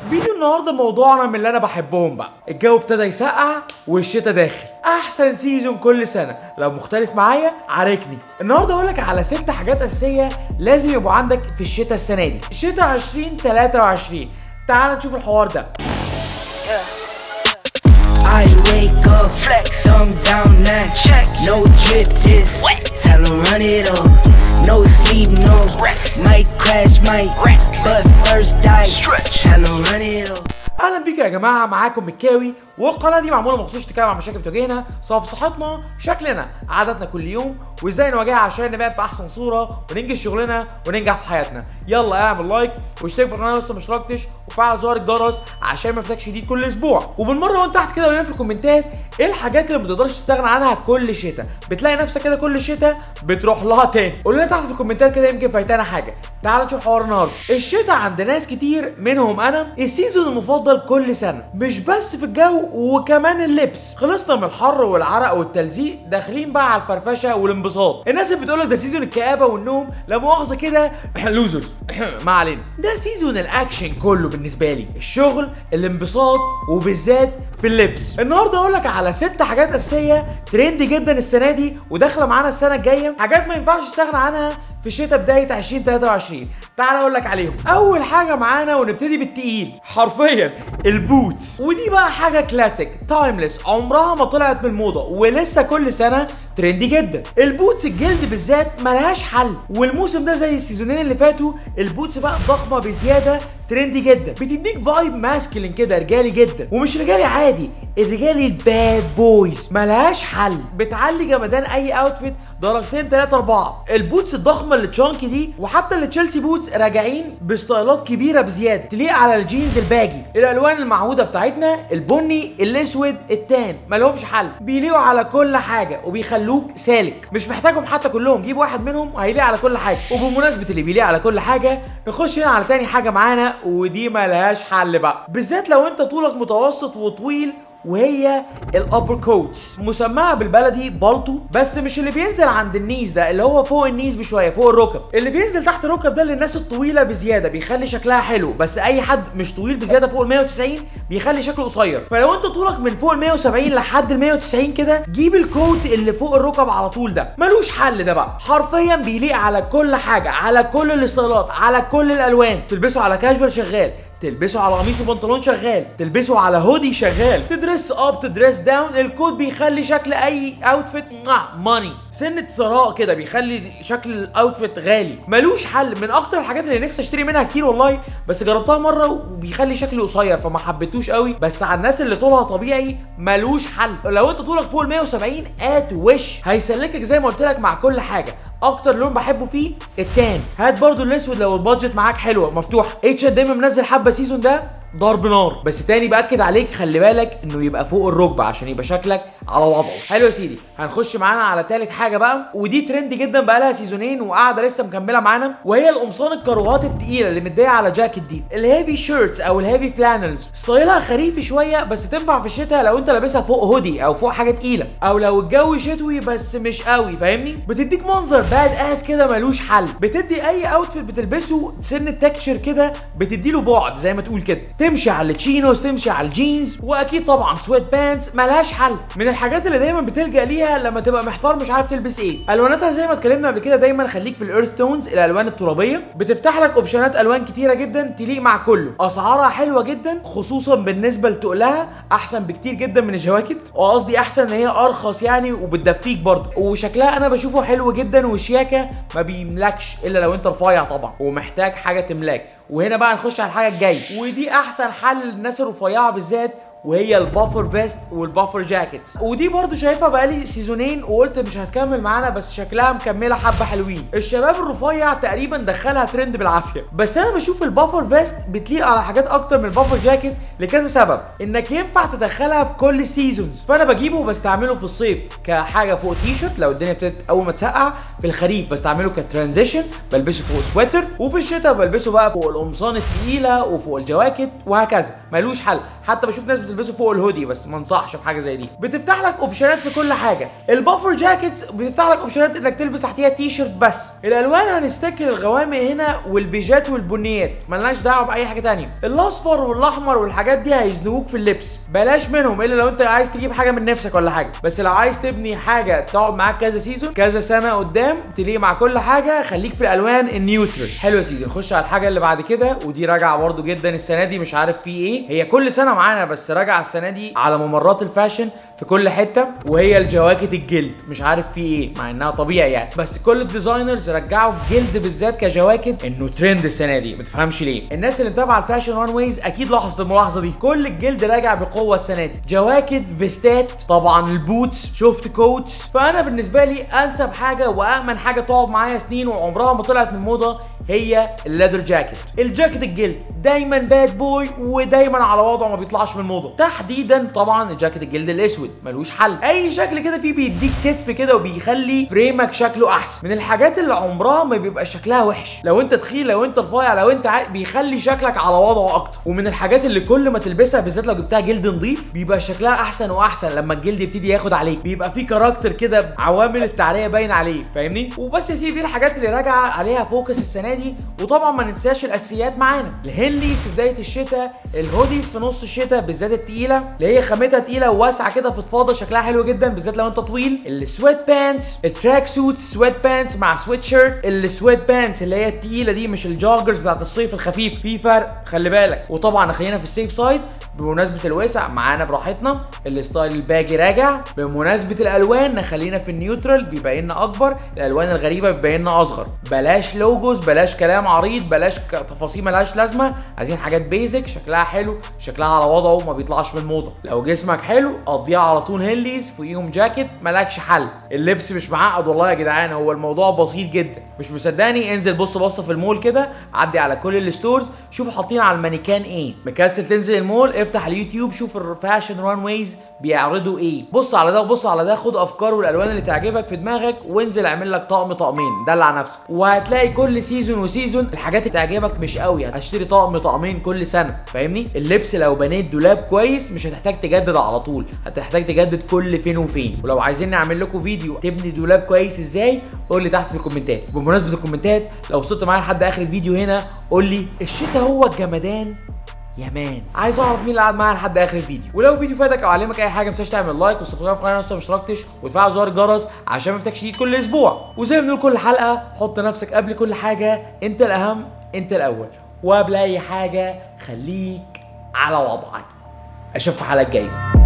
فيديو النهارده موضوعنا من اللي انا بحبهم بقى الجو ابتدى يسقع والشتاء داخل احسن سيزون كل سنه لو مختلف معايا عاركني النهارده اقول لك على ست حاجات اساسيه لازم يبقوا عندك في الشتاء السنه دي الشتاء 2023 تعال نشوف الحوار ده I wake up, flex, thumb down now. Check, no drip this. Wet. Tell 'em run it up. No sleep, no rest. Might crash, might wreck. But first dive. Stretch. Tell 'em run it up. اهلا بيكم يا جماعه معاكم مكاوي والقناه دي معموله مخصوص تتكلم عن مشاكل بتواجهنا سواء في صحتنا شكلنا عاداتنا كل يوم وازاي نواجهها عشان نبقى في احسن صوره وننجز شغلنا وننجح في حياتنا يلا اعمل لايك واشترك في القناه لو لسه ما اشتركتش وفعل زر الجرس عشان ما يفوتكش جديد كل اسبوع وبالمره وانت تحت كده قول لنا في الكومنتات ايه الحاجات اللي ما تقدرش تستغنى عنها كل شتاء بتلاقي نفسك كده كل شتاء بتروح لها تاني قول لنا تحت في الكومنتات كده يمكن فايتانا حاجه تعال نشوف حوار النهارده الشتاء عند ناس كتير منهم انا السيزون المفضل كل سنه مش بس في الجو وكمان اللبس خلصنا من الحر والعرق والتلزيق داخلين بقى على الفرفشه والانبساط الناس اللي بتقولك ده سيزون الكآبه والنوم لا مؤاخذه كده لوزرز ما علينا ده سيزون الاكشن كله بالنسبه لي الشغل الانبساط وبالذات في اللبس النهارده اقول لك على ست حاجات اساسيه ترند جدا السنه دي وداخله معانا السنه الجايه حاجات ما ينفعش تستغنى عنها في شتاء بدايه 2023 تعال اقول لك عليهم اول حاجه معانا ونبتدي بالتقيل حرفيا البوتس ودي بقى حاجه كلاسيك تايمليس عمرها ما طلعت من الموضه ولسه كل سنه ترندي جدا البوتس الجلد بالذات ملهاش حل والموسم ده زي السيزونين اللي فاتوا البوتس بقى ضخمه بزياده ترندي جدا بتديك فايب ماسكلين كده رجالي جدا ومش رجالي عادي الرجالي الباد بويز ملهاش حل بتعلي جمدان اي اوتفيت درجتين 3 4 البوتس الضخمه اللي تشانكي دي وحتى اللي تشيلسي بوتس راجعين بستايلات كبيره بزياده تليق على الجينز الباجي الالوان المعهوده بتاعتنا البني الاسود التان مالهمش حل بيليقوا على كل حاجه وبيخلوك سالك مش محتاجهم حتى كلهم جيب واحد منهم هيليق على كل حاجه وبمناسبه اللي بيليق على كل حاجه نخش هنا على تاني حاجه معانا ودي ملهاش حل بقى بالذات لو انت طولك متوسط وطويل وهي الابر كوتس مسماها بالبلدي بالطو بس مش اللي بينزل عند النيز ده اللي هو فوق النيز بشويه فوق الركب اللي بينزل تحت الركب ده للناس الطويله بزياده بيخلي شكلها حلو بس اي حد مش طويل بزياده فوق ال 190 بيخلي شكله قصير فلو انت طولك من فوق ال 170 لحد ال 190 كده جيب الكوت اللي فوق الركب على طول ده ملوش حل ده بقى حرفيا بيليق على كل حاجه على كل الاستايلات على كل الالوان تلبسه على كاجوال شغال تلبسه على قميص وبنطلون شغال تلبسه على هودي شغال تدرس اب تدرس داون الكود بيخلي شكل اي اوتفيت ماني سنة ثراء كده بيخلي شكل الاوتفيت غالي ملوش حل من اكتر الحاجات اللي نفسي اشتري منها كتير والله بس جربتها مره وبيخلي شكلي قصير فما حبيتوش قوي بس على الناس اللي طولها طبيعي ملوش حل لو انت طولك فوق ال 170 ات وش هيسلكك زي ما قلت لك مع كل حاجه اكتر لون بحبه فيه التان هات برضو الاسود لو البادجت معاك حلوه مفتوح اتش دايما منزل حبه سيزون ده ضرب نار بس تاني باكد عليك خلي بالك انه يبقى فوق الركبه عشان يبقى شكلك على وضعه حلو يا سيدي هنخش معانا على تالت حاجه بقى ودي ترند جدا بقى لها سيزونين وقاعده لسه مكمله معانا وهي القمصان الكروهات التقيله اللي مديه على جاكيت دي الهيفي شيرتس او الهيفي فلانلز ستايلها خريفي شويه بس تنفع في الشتاء لو انت لابسها فوق هودي او فوق حاجه تقيله او لو الجو شتوي بس مش قوي فاهمني بتديك منظر باد اس كده ملوش حل بتدي اي اوتفيت بتلبسه سن التكشر كده بتديله بعد زي ما تقول كده تمشي على التشينوز تمشي على الجينز واكيد طبعا سويت بانتس ملهاش حل من الحاجات اللي دايما بتلجا ليها لما تبقى محتار مش عارف تلبس ايه الواناتها زي ما اتكلمنا قبل كده دايما خليك في الايرث تونز الالوان الترابيه بتفتح لك اوبشنات الوان كتيره جدا تليق مع كله اسعارها حلوه جدا خصوصا بالنسبه لتقلها احسن بكتير جدا من الجواكت وقصدي احسن ان هي ارخص يعني وبتدفيك برضه وشكلها انا بشوفه حلو جدا وشياكه ما بيملكش الا لو انت رفيع طبعا ومحتاج حاجه تملاك وهنا بقى نخش على الحاجه الجايه ودي احسن حل للناس الرفيعه بالذات وهي البافر فيست والبافر جاكيتس ودي برضو شايفها بقالي سيزونين وقلت مش هتكمل معانا بس شكلها مكمله حبه حلوين الشباب الرفيع تقريبا دخلها ترند بالعافيه بس انا بشوف البافر فيست بتليق على حاجات اكتر من البافر جاكيت لكذا سبب انك ينفع تدخلها في كل السيزونز فانا بجيبه وبستعمله في الصيف كحاجه فوق تي شيرت لو الدنيا ابتدت اول ما تسقع في الخريف بستعمله كترانزيشن بلبسه فوق سويتر وفي الشتاء بلبسه بقى فوق القمصان التقيله وفوق الجواكت وهكذا ملوش حل حتى بشوف ناس بتلبسه فوق الهودي بس ما انصحش بحاجه زي دي بتفتح لك اوبشنات في كل حاجه البافر جاكيتس بتفتح لك اوبشنات انك تلبس تحتيها تي شيرت بس الالوان هنستك الغوامق هنا والبيجات والبنيات ملناش دعوه باي حاجه تانية الاصفر والاحمر والحاجات دي هيزنقوك في اللبس بلاش منهم الا لو انت عايز تجيب حاجه من نفسك ولا حاجه بس لو عايز تبني حاجه تقعد معاك كذا سيزون كذا سنه قدام تليق مع كل حاجه خليك في الالوان النيوترال حلو يا سيدي نخش على الحاجه اللي بعد كده ودي راجعه برضو جدا السنه دي مش عارف في ايه هي كل سنه معانا بس راجعه السنه دي على ممرات الفاشن في كل حته وهي الجواكت الجلد مش عارف في ايه مع انها طبيعي يعني بس كل الديزاينرز رجعوا الجلد بالذات كجواكت انه ترند السنه دي ما تفهمش ليه الناس اللي متابعه الفاشن ران ويز اكيد لاحظت الملاحظه دي كل الجلد راجع بقوه السنه دي جواكت فيستات طبعا البوتس شفت كوتس فانا بالنسبه لي انسب حاجه وامن حاجه تقعد معايا سنين وعمرها ما طلعت من موضه هي الليذر جاكيت الجاكيت الجلد دايما باد بوي ودايما على وضعه ما بيطلعش من الموضه تحديدا طبعا الجاكيت الجلد الاسود ملوش حل اي شكل كده فيه بيديك كتف كده وبيخلي فريمك شكله احسن من الحاجات اللي عمرها ما بيبقى شكلها وحش لو انت تخين لو انت رفيع لو انت عا... بيخلي شكلك على وضعه اكتر ومن الحاجات اللي كل ما تلبسها بالذات لو جبتها جلد نظيف بيبقى شكلها احسن واحسن لما الجلد يبتدي ياخد عليك بيبقى فيه كاركتر كده عوامل التعريه باين عليه فاهمني وبس يا سيدي دي الحاجات اللي راجعه عليها فوكس السنه دي وطبعا ما ننساش الاساسيات معانا الهنليز في بدايه الشتاء الهوديز في نص الشتاء بالذات التقيله اللي هي خامتها تقيله وواسعه كده فضفاضه شكلها حلو جدا بالذات لو انت طويل السويت بانتس التراك سوت سويت بانتس مع سويت شيرت السويت بانتس اللي هي التقيله دي مش الجوجرز بتاعت الصيف الخفيف في فرق خلي بالك وطبعا خلينا في السيف سايد بمناسبه الوسع معانا براحتنا الستايل الباجي راجع بمناسبه الالوان نخلينا في النيوترال بيبين لنا اكبر الالوان الغريبه بيبين لنا اصغر بلاش لوجوز بلاش كلام عريض بلاش ك- تفاصيل ملهاش لازمه عايزين حاجات بيزك شكلها حلو شكلها على وضعه ما بيطلعش من الموضه لو جسمك حلو قضيها على طول هيليز فوقيهم جاكيت مالكش حل اللبس مش معقد والله يا جدعان هو الموضوع بسيط جدا مش مصدقني انزل بص بص في المول كده عدي على كل الستورز شوف حاطين على المانيكان ايه مكسل تنزل المول افتح اليوتيوب شوف الفاشن ران ويز بيعرضوا ايه بص على ده وبص على ده خد افكار والالوان اللي تعجبك في دماغك وانزل اعمل لك طقم طقمين دلع نفسك وهتلاقي كل سيزون وسيزون الحاجات اللي تعجبك مش قوي هتشتري طقم طقمين كل سنه فاهمني اللبس لو بنيت دولاب كويس مش هتحتاج تجدد على طول هتحتاج تجدد كل فين وفين ولو عايزين نعمل لكم فيديو تبني دولاب كويس ازاي قول لي تحت في الكومنتات بمناسبه الكومنتات لو وصلت معايا لحد اخر الفيديو هنا قول لي الشتاء هو الجمدان يا مان عايز اعرف مين اللي قاعد معايا لحد اخر الفيديو ولو الفيديو فادك او علمك اي حاجه ما تنساش تعمل لايك وسبسكرايب في القناه لو لسه ما اشتركتش وتفعل زر الجرس عشان ما يفوتكش جديد كل اسبوع وزي ما بنقول كل حلقه حط نفسك قبل كل حاجه انت الاهم انت الاول وقبل اي حاجه خليك على وضعك اشوفك الحلقه الجايه